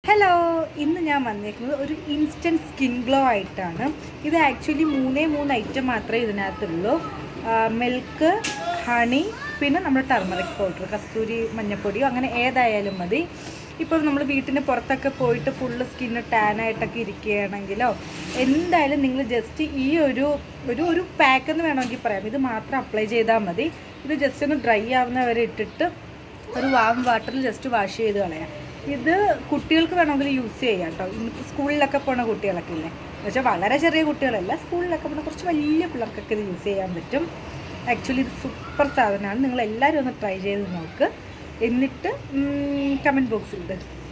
hello ഇന്ന് ഞാൻ വന്നേക്കുന്നത് ഒരു ഇൻസ്റ്റൻറ്റ് സ്കിൻ ഗ്ലോ ആയിട്ടാണ് ഇത് ആക്ച്വലി മൂന്നേ മൂന്ന് ഐറ്റം മാത്രമേ ഇതിനകത്തുള്ളൂ മിൽക്ക് ഹണി പിന്നെ നമ്മുടെ ടർമറിക് പൗഡർ കസ്തൂരി മഞ്ഞപ്പൊടിയോ അങ്ങനെ ഏതായാലും മതി ഇപ്പോൾ നമ്മൾ വീട്ടിന് പുറത്തൊക്കെ പോയിട്ട് ഫുള്ള് സ്കിന്ന് ടാനായിട്ടൊക്കെ ഇരിക്കുകയാണെങ്കിലോ എന്തായാലും നിങ്ങൾ ജസ്റ്റ് ഈ ഒരു ഒരു ഒരു പാക്ക് എന്ന് വേണമെങ്കിൽ പറയാം ഇത് മാത്രം അപ്ലൈ ചെയ്താൽ മതി ഇത് ജസ്റ്റ് ഒന്ന് ഡ്രൈ ആവുന്നവരെ ഇട്ടിട്ട് ഒരു വാം വാട്ടറിൽ ജസ്റ്റ് വാഷ് ചെയ്ത് കളയാം ഇത് കുട്ടികൾക്ക് വേണമെങ്കിൽ യൂസ് ചെയ്യാം കേട്ടോ ഇന്ന് സ്കൂളിലൊക്കെ പോണ കുട്ടികളൊക്കെ ഇല്ലേ പക്ഷേ വളരെ ചെറിയ കുട്ടികളല്ല സ്കൂളിലൊക്കെ പോണ കുറച്ച് വലിയ പിള്ളേർക്കൊക്കെ ഇത് യൂസ് ചെയ്യാൻ പറ്റും ആക്ച്വലി ഇത് സൂപ്പർ സാധനമാണ് നിങ്ങൾ എല്ലാവരും ഒന്ന് ട്രൈ ചെയ്ത് നോക്ക് എന്നിട്ട് കമൻറ്റ് ബോക്സിൽ ഇട്